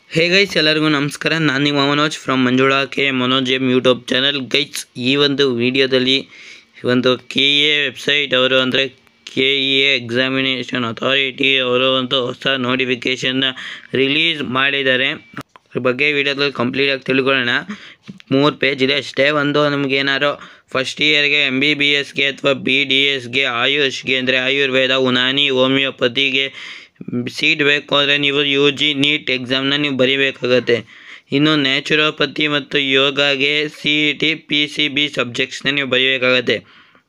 hey guys ಎಲ್ಲರಿಗೂ ನಮಸ್ಕಾರ ನಾನು ನಿಮ್ಮ Manoj from Manjula K Manoj M YouTube channel guys ಈ ಒಂದು ವಿಡಿಯೋದಲ್ಲಿ ಒಂದು ಕೆ ಎ ವೆಬ್ಸೈಟ್ ಅವರು ಅಂದರೆ K E A examination authority ಅವರು ಒಂದು ಹೊಸ ನೋಟಿಫಿಕೇಷನ್ನ ರಿಲೀಸ್ ಮಾಡಿದ್ದಾರೆ ಅದ್ರ ಬಗ್ಗೆ ವಿಡಿಯೋದಲ್ಲಿ ಕಂಪ್ಲೀಟಾಗಿ ತಿಳ್ಕೊಳ್ಳೋಣ ಮೂರು ಪೇಜ್ ಇದೆ ಅಷ್ಟೇ ಒಂದು ನಮ್ಗೆ ಏನಾರು ಫಸ್ಟ್ ಇಯರ್ಗೆ ಎಮ್ ಬಿ ಬಿ ಎಸ್ಗೆ ಅಥವಾ ಬಿ ಡಿ ಎಸ್ಗೆ ಆಯುಷ್ಗೆ ಅಂದರೆ ಆಯುರ್ವೇದ ಉನಾನಿ ಹೋಮಿಯೋಪತಿಗೆ ಸೀಟ್ ಬೇಕು ಅಂದರೆ ನೀವು ಯು ಜಿ ನೀಟ್ ಎಕ್ಸಾಮ್ನ ನೀವು ಬರೀಬೇಕಾಗತ್ತೆ ಇನ್ನು ನ್ಯಾಚುರೋಪತಿ ಮತ್ತು ಯೋಗಾಗೆ C E T P C B ಸಬ್ಜೆಕ್ಟ್ಸ್ನ ನೀವು ಬರೀಬೇಕಾಗತ್ತೆ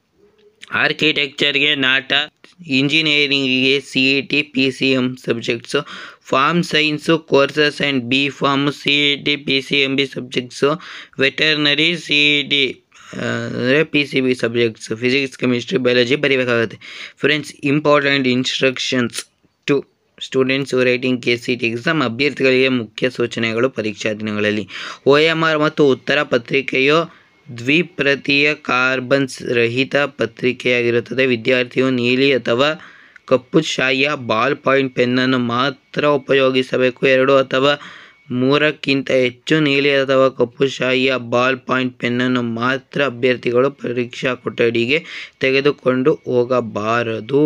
ಆರ್ಕಿಟೆಕ್ಚರ್ಗೆ ನಾಟ ಇಂಜಿನಿಯರಿಂಗಿಗೆ C E T P C M subjects pharm science courses and B pharm C E T P C M B subjects veterinary C E T ಅಂದರೆ P C B subjects physics chemistry biology ಬರೀಬೇಕಾಗುತ್ತೆ friends important instructions to students writing K C T exam ಅಭ್ಯರ್ಥಿಗಳಿಗೆ ಮುಖ್ಯ ಸೂಚನೆಗಳು ಪರೀಕ್ಷಾ ದಿನಗಳಲ್ಲಿ O M R ಮತ್ತು ಉತ್ತರ ಪತ್ರಿಕೆಯು ದ್ವಿಪ್ರತೀಯ ಕಾರ್ಬನ್ಸ್ ರಹಿತ ಪತ್ರಿಕೆಯಾಗಿರುತ್ತದೆ ವಿದ್ಯಾರ್ಥಿಯು ನೀಲಿ ಅಥವಾ ಕಪ್ಪು ಶಾಯಿಯ ಬಾಲ್ ಪಾಯಿಂಟ್ ಪೆನ್ನನ್ನು ಮಾತ್ರ ಉಪಯೋಗಿಸಬೇಕು ಎರಡು ಅಥವಾ ಮೂರಕ್ಕಿಂತ ಹೆಚ್ಚು ನೀಲಿ ಅಥವಾ ಕಪ್ಪು ಶಾಯಿಯ ಬಾಲ್ ಪಾಯಿಂಟ್ ಪೆನ್ನನ್ನು ಮಾತ್ರ ಅಭ್ಯರ್ಥಿಗಳು ಪರೀಕ್ಷಾ ಕೊಠಡಿಗೆ ತೆಗೆದುಕೊಂಡು ಹೋಗಬಾರದು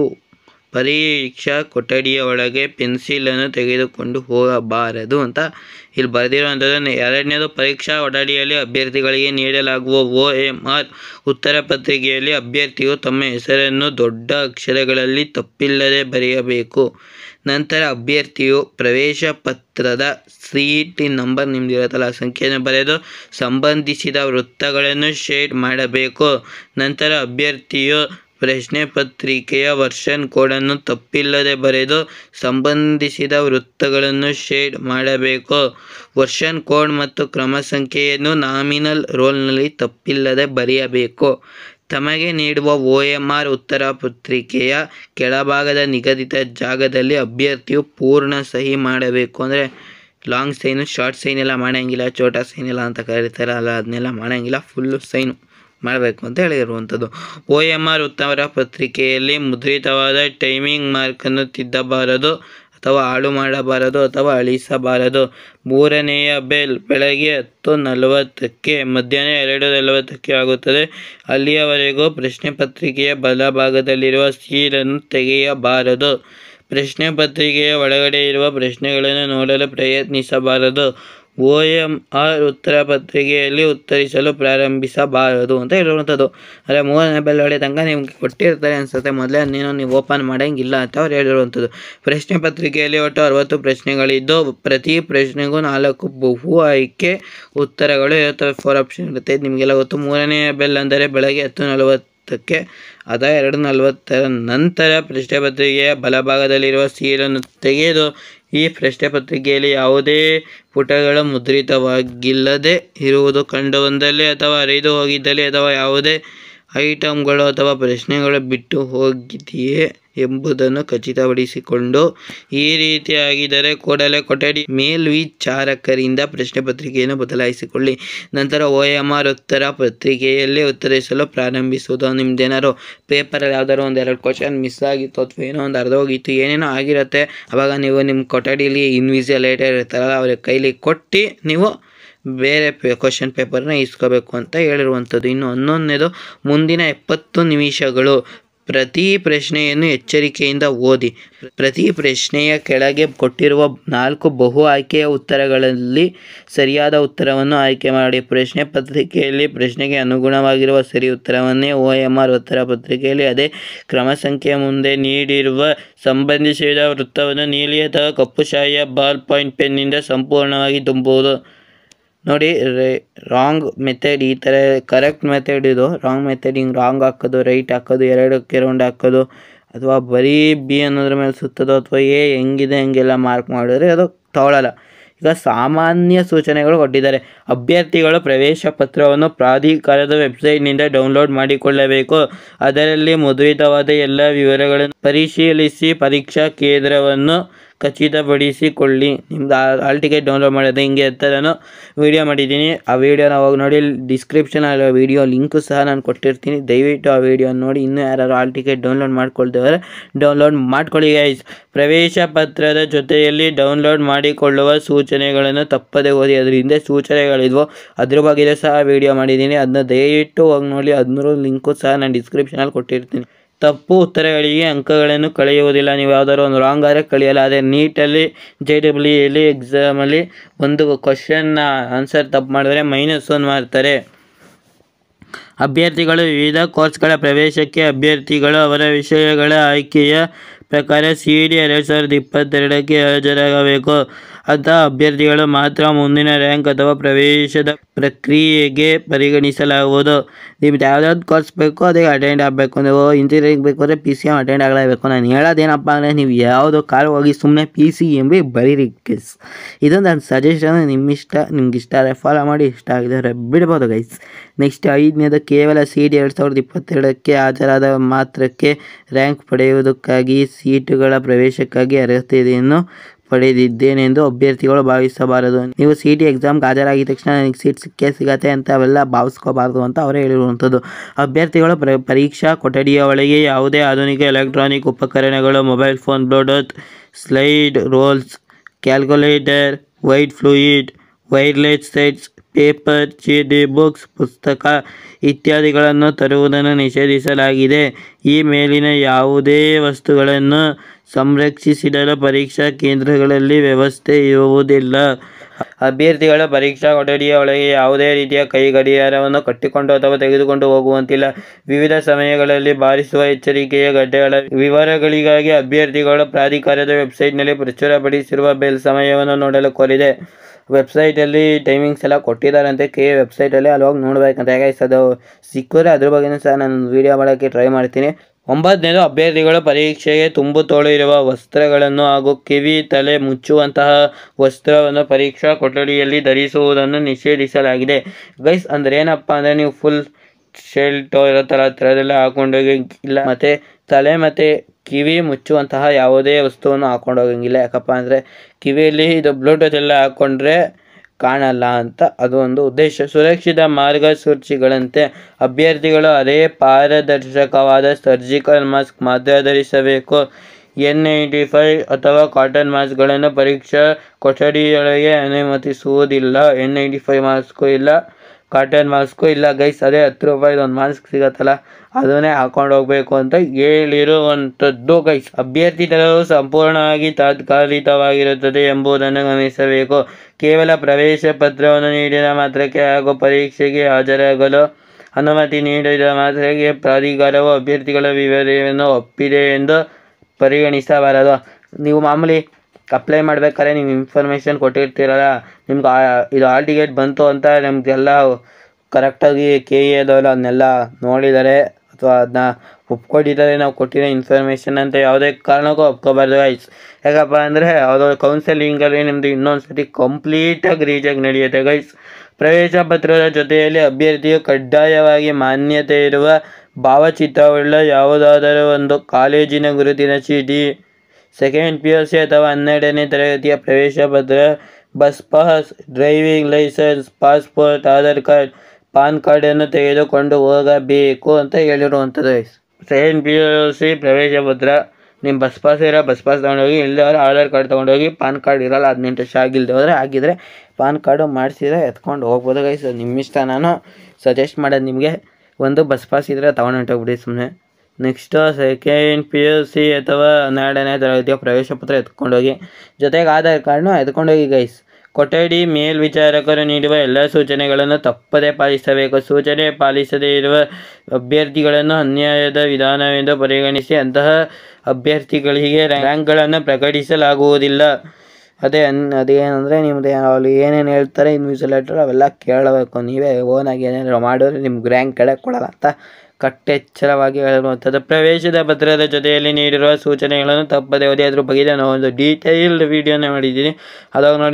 ಪರೀಕ್ಷಾ ಕೊಠಡಿಯ ಒಳಗೆ ಪೆನ್ಸಿಲನ್ನು ತೆಗೆದುಕೊಂಡು ಹೋಗಬಾರದು ಅಂತ ಇಲ್ಲಿ ಬರೆದಿರುವಂಥದ್ದು ಎರಡನೇದು ಪರೀಕ್ಷಾ ಕೊಠಡಿಯಲ್ಲಿ ಅಭ್ಯರ್ಥಿಗಳಿಗೆ ನೀಡಲಾಗುವ ಒ ಎಮ್ ಆರ್ ಉತ್ತರ ಪತ್ರಿಕೆಯಲ್ಲಿ ಅಭ್ಯರ್ಥಿಯು ತಮ್ಮ ಹೆಸರನ್ನು ದೊಡ್ಡ ಅಕ್ಷರಗಳಲ್ಲಿ ತಪ್ಪಿಲ್ಲದೆ ಬರೆಯಬೇಕು ನಂತರ ಅಭ್ಯರ್ಥಿಯು ಪ್ರವೇಶ ಪತ್ರದ ಸಿ ಇ ಟಿ ನಂಬರ್ ನಿಮ್ದಿರುತ್ತಲ್ಲ ಆ ಸಂಖ್ಯೆಯನ್ನು ಬರೆದು ಸಂಬಂಧಿಸಿದ ವೃತ್ತಗಳನ್ನು ಶೇಡ್ ಮಾಡಬೇಕು ನಂತರ ಅಭ್ಯರ್ಥಿಯು ಪ್ರಶ್ನೆ ಪತ್ರಿಕೆಯ ವರ್ಷನ್ ಕೋಡನ್ನು ತಪ್ಪಿಲ್ಲದೆ ಬರೆದು ಸಂಬಂಧಿಸಿದ ವೃತ್ತಗಳನ್ನು ಶೇಡ್ ಮಾಡಬೇಕು ವರ್ಷನ್ ಕೋಡ್ ಮತ್ತು ಕ್ರಮ ಸಂಖ್ಯೆಯನ್ನು ನಾಮಿನಲ್ ರೋಲ್ನಲ್ಲಿ ತಪ್ಪಿಲ್ಲದೆ ಬರೆಯಬೇಕು ತಮಗೆ ನೀಡುವ ಒ ಎಮ್ ಆರ್ ಉತ್ತರ ಪತ್ರಿಕೆಯ ಕೆಳಭಾಗದ ನಿಗದಿತ ಜಾಗದಲ್ಲಿ ಅಭ್ಯರ್ಥಿಯು ಪೂರ್ಣ ಸಹಿ ಮಾಡಬೇಕು ಅಂದರೆ ಲಾಂಗ್ ಸೈನು ಶಾರ್ಟ್ ಸೈನ್ ಎಲ್ಲ ಮಾಡೋಂಗಿಲ್ಲ ಚೋಟಾ ಸೈನ್ ಎಲ್ಲ ಅಂತ ಕರೀತಾರಲ್ಲ ಅದನ್ನೆಲ್ಲ ಮಾಡೋಂಗಿಲ್ಲ ಫುಲ್ಲು ಸೈನು ಮಾಡಬೇಕು ಅಂತ ಹೇಳಿರುವಂಥದ್ದು ಒ ಎಮ್ ಆರ್ ಉತ್ತರ ಪತ್ರಿಕೆಯಲ್ಲಿ ಮುದ್ರಿತವಾದ ಟೈಮಿಂಗ್ ಮಾರ್ಕನ್ನು ತಿದ್ದಬಾರದು ಅಥವಾ ಹಾಳು ಮಾಡಬಾರದು ಅಥವಾ ಅಳಿಸಬಾರದು ಮೂರನೆಯ ಬೆಲ್ ಬೆಳಗ್ಗೆ ಹತ್ತು ನಲವತ್ತಕ್ಕೆ ಮಧ್ಯಾಹ್ನ ಎರಡು ನಲವತ್ತಕ್ಕೆ ಆಗುತ್ತದೆ ಅಲ್ಲಿಯವರೆಗೂ ಪ್ರಶ್ನೆ ಪತ್ರಿಕೆಯ ಬಲಭಾಗದಲ್ಲಿರುವ ಸೀಲನ್ನು ತೆಗೆಯಬಾರದು ಪ್ರಶ್ನೆ ಪತ್ರಿಕೆಯ ಒಳಗಡೆ ಇರುವ ಪ್ರಶ್ನೆಗಳನ್ನು ನೋಡಲು ಪ್ರಯತ್ನಿಸಬಾರದು ಒ ಎಮ್ ಆರ್ ಉತ್ತರ ಪತ್ರಿಕೆಯಲ್ಲಿ ಉತ್ತರಿಸಲು ಪ್ರಾರಂಭಿಸಬಾರದು ಅಂತ ಹೇಳಿರುವಂಥದ್ದು ಅಂದರೆ ಮೂರನೇ ಬೆಲ್ ಹೊಡೆ ತನಕ ನಿಮ್ಗೆ ಕೊಟ್ಟಿರ್ತಾರೆ ಅನಿಸುತ್ತೆ ಮೊದಲೇ ಅದನ್ನೇನೋ ನೀವು ಓಪನ್ ಮಾಡೋಂಗಿಲ್ಲ ಅಂತ ಅವ್ರು ಹೇಳಿರುವಂಥದ್ದು ಪ್ರಶ್ನೆ ಪತ್ರಿಕೆಯಲ್ಲಿ ಒಟ್ಟು ಅರವತ್ತು ಪ್ರಶ್ನೆಗಳಿದ್ದು ಪ್ರತಿ ಪ್ರಶ್ನೆಗೂ ನಾಲ್ಕು ಬಹು ಆಯ್ಕೆ ಉತ್ತರಗಳು ಇರುತ್ತವೆ ಫೋರ್ ಆಪ್ಷನ್ ಇರುತ್ತೆ ನಿಮಗೆಲ್ಲ ಗೊತ್ತು ಮೂರನೇ ಬೆಲ್ ಅಂದರೆ ಬೆಳಗ್ಗೆ ಹತ್ತು ನಲವತ್ತಕ್ಕೆ ಅದ ಎರಡು ನಲವತ್ತರ ನಂತರ ಪ್ರಶ್ನೆ ಪತ್ರಿಕೆಯ ಬಲಭಾಗದಲ್ಲಿರುವ ಸೀಲನ್ನು ತೆಗೆದು ಈ ಪ್ರಶ್ನೆ ಪತ್ರಿಕೆಯಲ್ಲಿ ಯಾವುದೇ ಪುಟಗಳು ಮುದ್ರಿತವಾಗಿಲ್ಲದೆ ಇರುವುದು ಕಂಡು ಬಂದಲ್ಲಿ ಅಥವಾ ಹರಿದು ಹೋಗಿದ್ದಲ್ಲಿ ಅಥವಾ ಯಾವುದೇ ಐಟಮ್ಗಳು ಅಥವಾ ಪ್ರಶ್ನೆಗಳು ಬಿಟ್ಟು ಹೋಗಿದೆಯೇ ಎಂಬುದನ್ನು ಖಚಿತಪಡಿಸಿಕೊಂಡು ಈ ರೀತಿಯಾಗಿದ್ದರೆ ಕೂಡಲೇ ಕೊಠಡಿ ಮೇಲ್ವಿಚಾರಕರಿಂದ ಪ್ರಶ್ನೆ ಪತ್ರಿಕೆಯನ್ನು ಬದಲಾಯಿಸಿಕೊಳ್ಳಿ ನಂತರ ಒ ಎಮ್ ಆರ್ ಉತ್ತರ ಪತ್ರಿಕೆಯಲ್ಲಿ ಉತ್ತರಿಸಲು ಪ್ರಾರಂಭಿಸುವುದು ನಿಮ್ದೇನಾದ್ರು ಪೇಪರಲ್ಲಿ ಯಾವ್ದಾದ್ರು ಒಂದು ಎರಡು ಕ್ವಶನ್ ಮಿಸ್ ಆಗಿತ್ತು ಅಥವಾ ಏನೋ ಒಂದು ಅರ್ಧ ಹೋಗಿತ್ತು ಏನೇನೋ ಆಗಿರುತ್ತೆ ಆವಾಗ ನೀವು ನಿಮ್ಮ ಕೊಠಡಿಲಿ ಇನ್ವಿಸಿಲೇಟರ್ ಇರ್ತಾರಲ್ಲ ಅವ್ರ ಕೈಲಿ ಕೊಟ್ಟು ನೀವು ಬೇರೆ ಪೇ ಕ್ವಶನ್ ಪೇಪರ್ನ ಇಸ್ಕೋಬೇಕು ಅಂತ ಹೇಳಿರುವಂಥದ್ದು ಇನ್ನು ಹನ್ನೊಂದನೇದು ಮುಂದಿನ ಎಪ್ಪತ್ತು ನಿಮಿಷಗಳು ಪ್ರತಿ ಪ್ರಶ್ನೆಯನ್ನು ಎಚ್ಚರಿಕೆಯಿಂದ ಓದಿ ಪ್ರತಿ ಪ್ರಶ್ನೆಯ ಕೆಳಗೆ ಕೊಟ್ಟಿರುವ ನಾಲ್ಕು ಬಹು ಆಯ್ಕೆಯ ಉತ್ತರಗಳಲ್ಲಿ ಸರಿಯಾದ ಉತ್ತರವನ್ನು ಆಯ್ಕೆ ಮಾಡಿ ಪ್ರಶ್ನೆ ಪತ್ರಿಕೆಯಲ್ಲಿ ಪ್ರಶ್ನೆಗೆ ಅನುಗುಣವಾಗಿರುವ ಸರಿ ಉತ್ತರವನ್ನೇ ಒ ಎಮ್ ಆರ್ ಉತ್ತರ ಪತ್ರಿಕೆಯಲ್ಲಿ ಅದೇ ಕ್ರಮ ಸಂಖ್ಯೆಯ ಮುಂದೆ ನೀಡಿರುವ ಸಂಬಂಧಿಸಿದ ವೃತ್ತವನ್ನು ನೀಲಿ ಅಥವಾ ಕಪ್ಪು ಶಾಯಿಯ ಬಾಲ್ ಪಾಯಿಂಟ್ ಪೆನ್ನಿಂದ ಸಂಪೂರ್ಣವಾಗಿ ತುಂಬುವುದು ನೋಡಿ ರಾಂಗ್ ಮೆಥಡ್ ಈ ಥರ ಕರೆಕ್ಟ್ ಮೆಥಡ್ ಇದು ರಾಂಗ್ ಮೆಥಡ್ ಹಿಂಗೆ ರಾಂಗ್ ಹಾಕೋದು ರೈಟ್ ಹಾಕೋದು ಎರಡಕ್ಕೆ ರೌಂಡ್ ಹಾಕೋದು ಅಥವಾ ಬರೀ ಬಿ ಅನ್ನೋದ್ರ ಮೇಲೆ ಸುತ್ತೋದು ಅಥವಾ ಎ ಹೆಂಗಿದೆ ಹಂಗೆಲ್ಲ ಮಾರ್ಕ್ ಮಾಡಿದ್ರೆ ಅದು ತಗೊಳ್ಳಲ್ಲ ಈಗ ಸಾಮಾನ್ಯ ಸೂಚನೆಗಳು ಕೊಟ್ಟಿದ್ದಾರೆ ಅಭ್ಯರ್ಥಿಗಳು ಪ್ರವೇಶ ಪತ್ರವನ್ನು ಪ್ರಾಧಿಕಾರದ ವೆಬ್ಸೈಟ್ನಿಂದ ಡೌನ್ಲೋಡ್ ಮಾಡಿಕೊಳ್ಳಬೇಕು ಅದರಲ್ಲಿ ಮುದ್ರಿತವಾದ ಎಲ್ಲ ವಿವರಗಳನ್ನು ಪರಿಶೀಲಿಸಿ ಪರೀಕ್ಷಾ ಕೇಂದ್ರವನ್ನು ಖಚಿತಪಡಿಸಿಕೊಳ್ಳಿ ನಿಮ್ದು ಆಲ್ ಟಿಕೆಟ್ ಡೌನ್ಲೋಡ್ ಮಾಡೋದು ಹಿಂಗೆ ಥರನೂ ವೀಡಿಯೋ ಮಾಡಿದ್ದೀನಿ ಆ ವೀಡಿಯೋನ ಹೋಗಿ ನೋಡಿ ಡಿಸ್ಕ್ರಿಪ್ಷನಲ್ಲಿ ವೀಡಿಯೋ ಲಿಂಕು ಸಹ ನಾನು ಕೊಟ್ಟಿರ್ತೀನಿ ದಯವಿಟ್ಟು ಆ ವೀಡಿಯೋ ನೋಡಿ ಇನ್ನೂ ಯಾರು ಆಲ್ ಟಿಕೆಟ್ ಡೌನ್ಲೋಡ್ ಮಾಡ್ಕೊಳ್ತಿದ್ದಾರೆ ಡೌನ್ಲೋಡ್ ಮಾಡ್ಕೊಳ್ಳಿ ಗೈಸ್ ಪ್ರವೇಶ ಪತ್ರದ ಜೊತೆಯಲ್ಲಿ ಡೌನ್ಲೋಡ್ ಮಾಡಿಕೊಳ್ಳುವ ಸೂಚನೆಗಳನ್ನು ತಪ್ಪದೆ ಓದಿ ಅದ್ರ ಹಿಂದೆ ಸೂಚನೆಗಳಿದ್ವು ಅದ್ರ ಬಗ್ಗೆ ಸಹ ವೀಡಿಯೋ ಮಾಡಿದ್ದೀನಿ ಅದನ್ನ ದಯವಿಟ್ಟು ಹೋಗಿ ನೋಡಿ ಅದನ್ನೂ ಲಿಂಕು ಸಹ ನಾನು ಡಿಸ್ಕ್ರಿಪ್ಷನಲ್ಲಿ ಕೊಟ್ಟಿರ್ತೀನಿ ತಪ್ಪು ಉತ್ತರಗಳಿಗೆ ಅಂಕಗಳನ್ನು ಕಳೆಯುವುದಿಲ್ಲ ನೀವು ಯಾವ್ದಾದ್ರು ಒಂದು ರಾಂಗ್ ಆದರೆ ಕಳೆಯಲ್ಲ ಅದೇ ನೀಟಲ್ಲಿ ಜೆ ಡಬ್ಲ್ಯೂ ಎಲ್ಲಿ ಎಕ್ಸಾಮಲ್ಲಿ ಒಂದು ಕ್ವಶನ್ನ ಆನ್ಸರ್ ತಪ್ಪು ಮಾಡಿದ್ರೆ ಮೈನಸ್ ಒನ್ ಮಾಡ್ತಾರೆ ಅಭ್ಯರ್ಥಿಗಳು ವಿವಿಧ ಕೋರ್ಸ್ಗಳ ಪ್ರವೇಶಕ್ಕೆ ಅಭ್ಯರ್ಥಿಗಳು ಅವರ ವಿಷಯಗಳ ಆಯ್ಕೆಯ ಪ್ರಕಾರ ಸಿ ಡಿ ಎರಡು ಸಾವಿರದ ಇಪ್ಪತ್ತೆರಡಕ್ಕೆ ಹಾಜರಾಗಬೇಕು ಅಂತಹ ಅಭ್ಯರ್ಥಿಗಳು ಮಾತ್ರ ಮುಂದಿನ ರ್ಯಾಂಕ್ ಅಥವಾ ಪ್ರವೇಶದ ಪ್ರಕ್ರಿಯೆಗೆ ಪರಿಗಣಿಸಲಾಗುವುದು ನಿಮ್ದು ಯಾವ್ದಾವ್ದು ಕೋರ್ಸ್ ಬೇಕೋ ಅದಕ್ಕೆ ಅಟೆಂಡ್ ಆಗಬೇಕು ನೀವು ಇಂಜಿನಿಯರಿಂಗ್ ಬೇಕು ಅಂದರೆ ಪಿ ಸಿ ಎಮ್ ಅಟೆಂಡ್ ಆಗಲೇಬೇಕು ನಾನು ಹೇಳೋದೇನಪ್ಪ ಅಂದರೆ ನೀವು ಯಾವುದೋ ಕಾಲ್ ಹೋಗಿ ಸುಮ್ಮನೆ ಪಿ ಸಿ ಎಮ್ ಬಿ ಬರೀರಿ ಗೆಸ್ ಇದು ನನ್ನ ಸಜೆಷನ್ ನಿಮ್ಮ ಇಷ್ಟ ನಿಮ್ಗೆ ಇಷ್ಟ ಆದರೆ ಫಾಲೋ ಮಾಡಿ ಇಷ್ಟ ಆಗಿದ್ದಾರೆ ಬಿಡ್ಬೋದು ಗೈಸ್ ನೆಕ್ಸ್ಟ್ ಐದನೇದು ಕೇವಲ ಸಿ ಡಿ ಎರಡು ಸಾವಿರದ ಇಪ್ಪತ್ತೆರಡಕ್ಕೆ ಹಾಜರಾದ ಮಾತ್ರಕ್ಕೆ ರ್ಯಾಂಕ್ ಪಡೆಯುವುದಕ್ಕಾಗಿ ಸೀಟುಗಳ ಪ್ರವೇಶಕ್ಕಾಗಿ ಅರ್ಹತೆಯನ್ನು ಪಡೆದಿದ್ದೇನೆಂದು ಅಭ್ಯರ್ಥಿಗಳು ಭಾವಿಸಬಾರದು ನೀವು ಸಿ ಟಿ ಎಕ್ಸಾಮ್ಗೆ ಹಾಜರಾಗಿದ ತಕ್ಷಣ ನನಗೆ ಸೀಟ್ ಸಿಕ್ಕೇ ಸಿಗತ್ತೆ ಅಂತ ಅವೆಲ್ಲ ಭಾವಿಸ್ಕೋಬಾರ್ದು ಅಂತ ಅವರೇ ಹೇಳಿರುವಂಥದ್ದು ಅಭ್ಯರ್ಥಿಗಳು ಪ್ರ ಪರೀಕ್ಷಾ ಕೊಠಡಿಯ ಒಳಗೆ ಯಾವುದೇ ಆಧುನಿಕ ಎಲೆಕ್ಟ್ರಾನಿಕ್ ಉಪಕರಣಗಳು mobile phone bluetooth slide rules calculator white fluid wireless sets paper ಚೀಟಿ ಬುಕ್ಸ್ ಪುಸ್ತಕ ಇತ್ಯಾದಿಗಳನ್ನು ತರುವುದನ್ನು ನಿಷೇಧಿಸಲಾಗಿದೆ ಈ ಮೇಲಿನ ಯಾವುದೇ ವಸ್ತುಗಳನ್ನು ಸಂರಕ್ಷಿಸಿಡಲು ಪರೀಕ್ಷಾ ಕೇಂದ್ರಗಳಲ್ಲಿ ವ್ಯವಸ್ಥೆ ಇರುವುದಿಲ್ಲ ಅಭ್ಯರ್ಥಿಗಳ ಪರೀಕ್ಷಾ ಕೊಠಡಿಯ ಒಳಗೆ ಯಾವುದೇ ರೀತಿಯ ಕೈ ಗಡಿಯಾರವನ್ನು ಕಟ್ಟಿಕೊಂಡು ಅಥವಾ ತೆಗೆದುಕೊಂಡು ಹೋಗುವಂತಿಲ್ಲ ವಿವಿಧ ಸಮಯಗಳಲ್ಲಿ ಬಾರಿಸುವ ಎಚ್ಚರಿಕೆಯ ಗಡ್ಡೆಗಳ ವಿವರಗಳಿಗಾಗಿ ಅಭ್ಯರ್ಥಿಗಳು ಪ್ರಾಧಿಕಾರದ ವೆಬ್ಸೈಟ್ನಲ್ಲಿ ಪ್ರಚುರಪಡಿಸಿರುವ ಬೆಲ್ ಸಮಯವನ್ನು ನೋಡಲು ಕೋರಿದೆ ವೆಬ್ಸೈಟಲ್ಲಿ ಟೈಮಿಂಗ್ಸ್ ಎಲ್ಲ ಕೊಟ್ಟಿದ್ದಾರಂತೆ ಕೆ ವೆಬ್ಸೈಟಲ್ಲಿ ಅಲ್ಲಿ ಹೋಗಿ ನೋಡ್ಬೇಕಂತ ಯಾಕೆ ಅದು ಸಿಕ್ಕಿದ್ರೆ ಅದ್ರ ಬಗ್ಗೆನೂ ಸಹ ನಾನು ವೀಡಿಯೋ ಮಾಡೋಕ್ಕೆ ಟ್ರೈ ಮಾಡ್ತೀನಿ ಒಂಬತ್ತನೇದು ಅಭ್ಯರ್ಥಿಗಳು ಪರೀಕ್ಷೆಗೆ ತುಂಬು ತೋಳು ಇರುವ ವಸ್ತ್ರಗಳನ್ನು ಹಾಗೂ ಕಿವಿ ತಲೆ ಮುಚ್ಚುವಂತಹ ವಸ್ತ್ರವನ್ನು ಪರೀಕ್ಷಾ ಕೊಠಡಿಯಲ್ಲಿ ಧರಿಸುವುದನ್ನು ನಿಷೇಧಿಸಲಾಗಿದೆ ಗೈಸ್ ಅಂದ್ರೆ ಏನಪ್ಪ ಅಂದರೆ ನೀವು ಫುಲ್ ಶೆಲ್ಟು ಇರೋ ಥರ ಥರದೆಲ್ಲ ಹಾಕೊಂಡೋಗಿ ಇಲ್ಲ ಮತ್ತು ತಲೆ ಮತ್ತು ಕಿವಿ ಮುಚ್ಚುವಂತಹ ಯಾವುದೇ ವಸ್ತುವನ್ನು ಹಾಕೊಂಡು ಹೋಗಂಗಿಲ್ಲ ಯಾಕಪ್ಪ ಅಂದರೆ ಕಿವಿಯಲ್ಲಿ ಇದು ಬ್ಲೂಟೂತ್ ಎಲ್ಲ ಹಾಕ್ಕೊಂಡ್ರೆ ಕಾಣಲ್ಲ ಅಂತ ಅದು ಒಂದು ಉದ್ದೇಶ ಸುರಕ್ಷಿತ ಮಾರ್ಗಸೂಚಿಗಳಂತೆ ಅಭ್ಯರ್ಥಿಗಳು ಅದೇ ಪಾರದರ್ಶಕವಾದ ಸರ್ಜಿಕಲ್ ಮಾಸ್ಕ್ ಮಾತ್ರ ಧರಿಸಬೇಕು ಎನ್ ನೈಂಟಿ ಫೈವ್ ಅಥವಾ ಕಾಟನ್ ಮಾಸ್ಕ್ಗಳನ್ನು ಪರೀಕ್ಷಾ ಕೊಠಡಿಯೊಳಗೆ ಅನುಮತಿಸುವುದಿಲ್ಲ ಎನ್ ನೈಂಟಿ ಫೈವ್ ಮಾಸ್ಕು ಇಲ್ಲ ಕಾಟನ್ ಮಾಸ್ಕು ಇಲ್ಲ ಗೈಸ್ ಅದೇ ಹತ್ತು ರೂಪಾಯಿದು ಒಂದು ಮಾಸ್ಕ್ ಸಿಗತ್ತಲ್ಲ ಅದನ್ನೇ ಹಾಕೊಂಡು ಹೋಗ್ಬೇಕು ಅಂತ ಹೇಳಿರುವಂಥದ್ದು ಗೈಸ್ ಅಭ್ಯರ್ಥಿ ದರವು ಸಂಪೂರ್ಣವಾಗಿ ತಾತ್ಕಾಲಿಕವಾಗಿರುತ್ತದೆ ಎಂಬುದನ್ನು ಗಮನಿಸಬೇಕು ಕೇವಲ ಪ್ರವೇಶ ಪತ್ರವನ್ನು ನೀಡಿದ ಮಾತ್ರಕ್ಕೆ ಹಾಗೂ ಪರೀಕ್ಷೆಗೆ ಹಾಜರಾಗಲು ಅನುಮತಿ ನೀಡಿದ ಮಾತ್ರಕ್ಕೆ ಪ್ರಾಧಿಕಾರವು ಅಭ್ಯರ್ಥಿಗಳ ವಿವರವನ್ನು ಒಪ್ಪಿದೆ ಎಂದು ಪರಿಗಣಿಸಬಾರದು ನೀವು ಮಾಮೂಲಿ ಅಪ್ಲೈ ಮಾಡ್ಬೇಕಾದ್ರೆ ನೀವು ಇನ್ಫಾರ್ಮೇಷನ್ ಕೊಟ್ಟಿರ್ತೀರಲ್ಲ ನಿಮ್ಗೆ ಆ- ಇದು ಆಲ್ ಟಿಕೆಟ್ ಬಂತು ಅಂತ ನಮಗೆಲ್ಲ ಕರೆಕ್ಟಾಗಿ ಕೆ ಎದವಲ್ಲ ಅದನ್ನೆಲ್ಲ ನೋಡಿದ್ದಾರೆ ಅಥವಾ ಅದನ್ನ ಒಪ್ಕೊಂಡಿದ್ದಾರೆ ನಾವು ಕೊಟ್ಟಿರೋ ಇನ್ಫಾರ್ಮೇಷನ್ ಅಂತ ಯಾವುದೇ ಕಾರಣಕ್ಕೂ ಒಪ್ಕೋಬಾರ್ದು ಗೈಸ್ ಯಾಕಪ್ಪ ಅಂದರೆ ಅದು ಕೌನ್ಸೆಲಿಂಗಲ್ಲಿ ನಿಮ್ಮದು ಇನ್ನೊಂದು ಸತಿ ಕಂಪ್ಲೀಟಾಗಿ ರೀಚಾಗಿ ನಡೆಯುತ್ತೆ ಗೈಸ್ ಪ್ರವೇಶ ಪತ್ರದ ಜೊತೆಯಲ್ಲಿ ಅಭ್ಯರ್ಥಿಯು ಕಡ್ಡಾಯವಾಗಿ ಮಾನ್ಯತೆ ಇರುವ ಭಾವಚಿತ್ರವುಳ್ಳ ಯಾವುದಾದರೂ ಒಂದು ಕಾಲೇಜಿನ ಗುರುತಿನ ಚೀಟಿ ಸೆಕೆಂಡ್ ಪಿ ಯು ಸಿ ಅಥವಾ ಹನ್ನೆರಡನೇ ತರಗತಿಯ ಪ್ರವೇಶ ಪತ್ರ bus pass driving licence passport Aadhaar card PAN ಕಾರ್ಡನ್ನು ತೆಗೆದುಕೊಂಡು ಹೋಗಬೇಕು ಅಂತ ಹೇಳಿರುವಂಥದ್ದು ಸೆಕೆಂಡ್ ಪಿ ಯು ಸಿ ಪ್ರವೇಶ ಪತ್ರ ನಿಮ್ಮ ಬಸ್ ಪಾಸ್ ಇರೋ ಬಸ್ ಪಾಸ್ ತೊಗೊಂಡೋಗಿ ಇಲ್ಲದವ್ರೆ ಆಧಾರ್ ಕಾರ್ಡ್ ತೊಗೊಂಡೋಗಿ ಪಾನ್ ಕಾರ್ಡ್ ಇರಲ್ಲ ಹದಿನೆಂಟು ವರ್ಷ ಆಗಿಲ್ಲದೆ ಹೋದರೆ ಆಗಿದ್ರೆ ಪಾನ್ ಕಾರ್ಡು ಮಾಡಿಸಿದ್ರೆ ಎತ್ಕೊಂಡು ಹೋಗ್ಬೋದು ಗೈಸ್ ನಿಮ್ಮಿಷ್ಟ ನಾನು ಸಜೆಸ್ಟ್ ಮಾಡೋದು ನಿಮಗೆ ಒಂದು ಬಸ್ ಪಾಸ್ ಇದ್ದರೆ ತೊಗೊಂಡು ಹೊಂಟೋಗ್ಬಿಡಿ ಸುಮ್ಮನೆ next second P U C ಅಥವಾ ಹನ್ನೆರಡನೇ ತರಗತಿಯ ಪ್ರವೇಶ ಪತ್ರ ಎತ್ಕೊಂಡೋಗಿ ಜೊತೆಗೆ ಆಧಾರ್ ಕಾರ್ಡ್ನು ಎತ್ಕೊಂಡೋಗಿ ಗೈಸ್ ಕೊಠಡಿ ಮೇಲ್ವಿಚಾರಕರು ನೀಡುವ ಎಲ್ಲ ಸೂಚನೆಗಳನ್ನು ತಪ್ಪದೇ ಪಾಲಿಸಬೇಕು ಸೂಚನೆ ಪಾಲಿಸದೇ ಇರುವ ಅಭ್ಯರ್ಥಿಗಳನ್ನು ಅನ್ಯಾಯದ ವಿಧಾನವೆಂದು ಪರಿಗಣಿಸಿ ಅಂತಹ ಅಭ್ಯರ್ಥಿಗಳಿಗೆ ರ್ಯಾಂಕ್ಗಳನ್ನು ಪ್ರಕಟಿಸಲಾಗುವುದಿಲ್ಲ ಅದೇ ಅನ್ ಅದೇನಂದರೆ ನಿಮ್ಮದು ಅಲ್ಲಿ ಏನೇನು ಹೇಳ್ತಾರೆ ಇನ್ವಿಜಿಲೇಟರ್ ಅವೆಲ್ಲ ಕೇಳಬೇಕು ನೀವೇ ಓನಾಗಿ ಏನೇನಾರು ಮಾಡಿದ್ರೆ ನಿಮ್ಗೆ ರ್ಯಾಂಕ್ ಕೆಳಗೆ ಕೊಡಲ್ಲ ಅಂತ ಕಟ್ಟೆಚ್ಚರವಾಗಿ ಹೇಳಿರುವಂಥದ್ದು ಪ್ರವೇಶದ ಪತ್ರದ ಜೊತೆಯಲ್ಲಿ ನೀಡಿರುವ ಸೂಚನೆಗಳನ್ನು ತಪ್ಪದೆ ಓದಿ ಅದ್ರ ಬಗ್ಗೆ ನಾನು ಒಂದು ಡೀಟೇಲ್ಡ್ ವೀಡಿಯೋನ ಮಾಡಿದ್ದೀನಿ ಅದಾಗ ನೋಡಿ ನಿ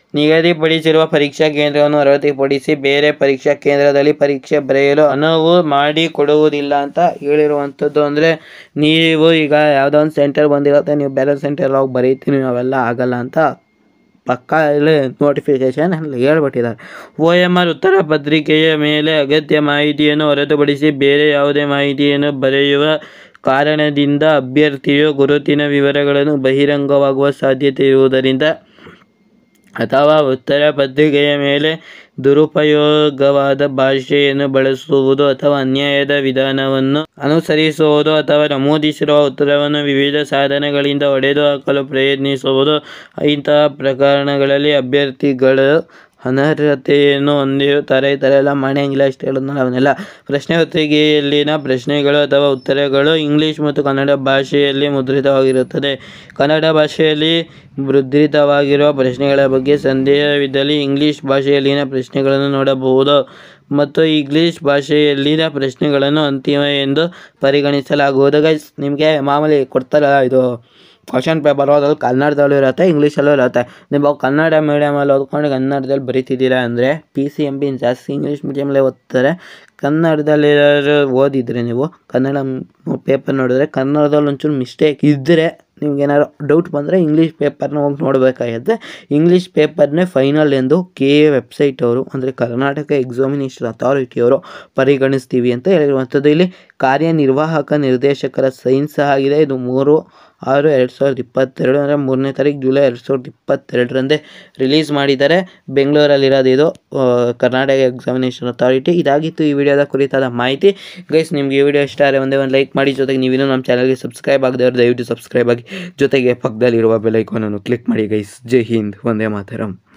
ನಿಗದಿಪಡಿಸಿರುವ ಪರೀಕ್ಷಾ ಕೇಂದ್ರವನ್ನು ಹೊರತುಪಡಿಸಿ ಬೇರೆ ಪರೀಕ್ಷಾ ಕೇಂದ್ರದಲ್ಲಿ ಪರೀಕ್ಷೆ ಬರೆಯಲು ಅನುವು ಮಾಡಿಕೊಡುವುದಿಲ್ಲ ಅಂತ ಹೇಳಿರುವಂಥದ್ದು ಅಂದರೆ ನೀವು ಈಗ ಯಾವುದೋ ಒಂದು ಸೆಂಟರ್ ಬಂದಿರುತ್ತೆ ನೀವು ಬೇರೆ ಸೆಂಟರ್ ಹೋಗಿ ಬರೀತೀನಿ ಅವೆಲ್ಲ ಆಗಲ್ಲ ಅಂತ ಪಕ್ಕ ಇಲ್ಲಿ ನೋಟಿಫಿಕೇಶನ್ ಅಲ್ಲಿ ಹೇಳ್ಬಿಟ್ಟಿದ್ದಾರೆ ಒ ಎಮ್ ಆರ್ ಉತ್ತರ ಪತ್ರಿಕೆಯ ಮೇಲೆ ಅಗತ್ಯ ಮಾಹಿತಿಯನ್ನು ಹೊರತುಪಡಿಸಿ ಬೇರೆ ಯಾವುದೇ ಮಾಹಿತಿಯನ್ನು ಬರೆಯುವ ಕಾರಣದಿಂದ ಅಭ್ಯರ್ಥಿಯು ಗುರುತಿನ ವಿವರಗಳನ್ನು ಬಹಿರಂಗವಾಗುವ ಸಾಧ್ಯತೆ ಇರುವುದರಿಂದ ಅಥವಾ ಉತ್ತರ ಪತ್ರಿಕೆಯ ಮೇಲೆ ದುರುಪಯೋಗವಾದ ಭಾಷೆಯನ್ನು ಬಳಸುವುದು ಅಥವಾ ಅನ್ಯಾಯದ ವಿಧಾನವನ್ನು ಅನುಸರಿಸುವುದು ಅಥವಾ ನಮೂದಿಸಿರುವ ಉತ್ತರವನ್ನು ವಿವಿಧ ಸಾಧನಗಳಿಂದ ಹೊಡೆದು ಹಾಕಲು ಪ್ರಯತ್ನಿಸುವುದು ಇಂತಹ ಪ್ರಕರಣಗಳಲ್ಲಿ ಅಭ್ಯರ್ಥಿಗಳು ಅನರ್ಹತೆಯನ್ನು ಹೊಂದಿರುತ್ತಾರೆ ಈ ಥರ ಎಲ್ಲ ಮಾಡಂಗಿಲ್ಲ ಇಷ್ಟು ಹೇಳಿದ್ನಲ್ಲ ಅವನ್ನೆಲ್ಲ ಪ್ರಶ್ನೆ ಪತ್ರಿಕೆಯಲ್ಲಿನ ಪ್ರಶ್ನೆಗಳು ಅಥವಾ ಉತ್ತರಗಳು ಇಂಗ್ಲೀಷ್ ಮತ್ತು ಕನ್ನಡ ಭಾಷೆಯಲ್ಲಿ ಮುದ್ರಿತವಾಗಿರುತ್ತದೆ ಕನ್ನಡ ಭಾಷೆಯಲ್ಲಿ ಮುದ್ರಿತವಾಗಿರುವ ಪ್ರಶ್ನೆಗಳ ಬಗ್ಗೆ ಸಂದೇಹವಿದ್ದಲ್ಲಿ ಇಂಗ್ಲೀಷ್ ಭಾಷೆಯಲ್ಲಿನ ಪ್ರಶ್ನೆಗಳನ್ನು ನೋಡಬಹುದು ಮತ್ತು ಇಂಗ್ಲೀಷ್ ಭಾಷೆಯಲ್ಲಿನ ಪ್ರಶ್ನೆಗಳನ್ನು ಅಂತಿಮ ಎಂದು ಪರಿಗಣಿಸಲಾಗುವುದು ಗೈಸ್ ನಿಮಗೆ ಮಾಮೂಲಿ ಕೊಡ್ತಾರಲ್ಲ ಇದು ಕ್ವಶನ್ ಪೇಪರ್ ಓದೋದು ಕನ್ನಡದಲ್ಲೂ ಇರುತ್ತೆ ಇಂಗ್ಲೀಷಲ್ಲೂ ಇರುತ್ತೆ ನೀವು ಕನ್ನಡ ಮೀಡಿಯಮಲ್ಲಿ ಓದ್ಕೊಂಡು ಕನ್ನಡದಲ್ಲಿ ಬರೀತಿದ್ದೀರಾ ಅಂದರೆ ಪಿ ಸಿ ಎಮ್ ಬಿ ಜಾಸ್ತಿ ಇಂಗ್ಲೀಷ್ ಮೀಡಿಯಮಲ್ಲೇ ಓದ್ತಾರೆ ಕನ್ನಡದಲ್ಲಿ ಓದಿದರೆ ನೀವು ಕನ್ನಡ ಪೇಪರ್ ನೋಡಿದ್ರೆ ಕನ್ನಡದಲ್ಲಿ ಒಂಚೂರು ಮಿಸ್ಟೇಕ್ ಇದ್ದರೆ ನಿಮ್ಗೆ ಏನಾದ್ರು ಡೌಟ್ ಬಂದರೆ ಇಂಗ್ಲೀಷ್ ಪೇಪರ್ನ ಹೋಗಿ ನೋಡಬೇಕಾಗುತ್ತೆ ಇಂಗ್ಲೀಷ್ ಪೇಪರ್ನೇ ಫೈನಲ್ ಎಂದು ಕೆ ಎ ವೆಬ್ಸೈಟ್ ಅವರು ಅಂದರೆ ಕರ್ನಾಟಕ ಎಕ್ಸಾಮಿನೇಷನ್ ಅಥಾರಿಟಿಯವರು ಪರಿಗಣಿಸ್ತೀವಿ ಅಂತ ಹೇಳಿರುವಂಥದ್ದು ಇಲ್ಲಿ ಕಾರ್ಯನಿರ್ವಾಹಕ ನಿರ್ದೇಶಕರ ಸೈನ್ಸ್ ಆಗಿದೆ ಇದು ಮೂರು ಆರು ಎರಡು ಸಾವಿರದ ಇಪ್ಪತ್ತೆರಡು ಅಂದರೆ ಮೂರನೇ ತಾರೀಕು ಜುಲೈ ಎರಡು ಸಾವಿರದ ಇಪ್ಪತ್ತೆರಡರಂದೇ ರಿಲೀಸ್ ಮಾಡಿದ್ದಾರೆ ಬೆಂಗಳೂರಲ್ಲಿರೋದು ಇದು ಆ, ಕರ್ನಾಟಕ ಎಕ್ಸಾಮಿನೇಷನ್ ಅಥಾರಿಟಿ ಇದಾಗಿತ್ತು ಈ ವಿಡಿಯೋದ ಕುರಿತಾದ ಮಾಹಿತಿ ಗೈಸ್ ನಿಮ್ಗೆ ಈ ವಿಡಿಯೋ ಇಷ್ಟ ಆದರೆ ಒಂದೇ ಒಂದು ಲೈಕ್ ಮಾಡಿ ಜೊತೆಗೆ ನೀವಿನ್ನೂ ನಮ್ಮ ಚಾನಲ್ಗೆ ಸಬ್ಸ್ಕ್ರೈಬ್ ಆಗದವ್ರು ದಯವಿಟ್ಟು ಸಬ್ಸ್ಕ್ರೈಬ್ ಆಗಿ ಜೊತೆಗೆ ಪಕ್ಕದಲ್ಲಿರುವ ಬೆಲ್ ಐಕಾನನ್ನು ಕ್ಲಿಕ್ ಮಾಡಿ ಗೈಸ್ ಜೈ ಹಿಂದ್ ಒಂದೇ ಮಾತರಂ